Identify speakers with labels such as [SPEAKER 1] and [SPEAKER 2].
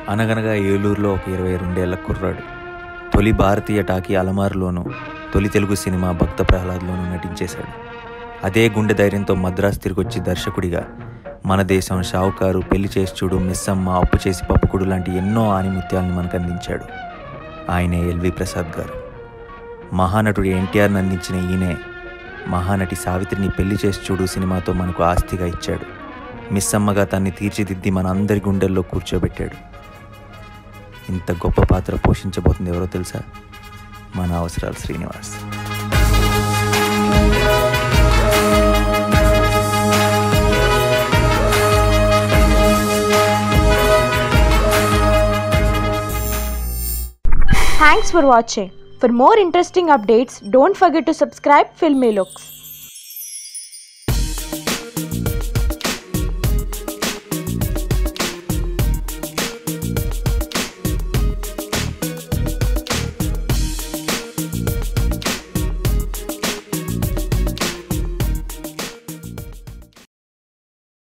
[SPEAKER 1] అనగనగా ఏలూరులో ఒక ఇరవై రెండేళ్ల కుర్రాడు తొలి భారతీయ టాకీ అలమారులోనూ తొలి తెలుగు సినిమా భక్త ప్రహ్లాద్లోనూ నటించేశాడు అదే గుండె ధైర్యంతో మద్రాసు తిరిగొచ్చి దర్శకుడిగా మన దేశం షావుకారు పెళ్లి చేసి చూడు మిస్సమ్మ అప్పు చేసి పప్పుకుడు లాంటి ఎన్నో ఆనిముత్యాలను మనకు అందించాడు ఆయనే ఎల్వి ప్రసాద్ గారు మహానటుడు ఎన్టీఆర్ని అందించిన ఈయనే మహానటి సావిత్రిని పెళ్లి చేసి చూడు సినిమాతో మనకు ఆస్తిగా ఇచ్చాడు మిస్సమ్మగా తన్ని తీర్చిదిద్ది మన అందరి గుండెల్లో కూర్చోబెట్టాడు ఇంత గొప్ప పాత్ర పోషించబోతుంది ఎవరో తెలుసా మన అవసరాలు Srinivas
[SPEAKER 2] Thanks for watching. For more interesting updates, don't forget to subscribe Filmy Looks.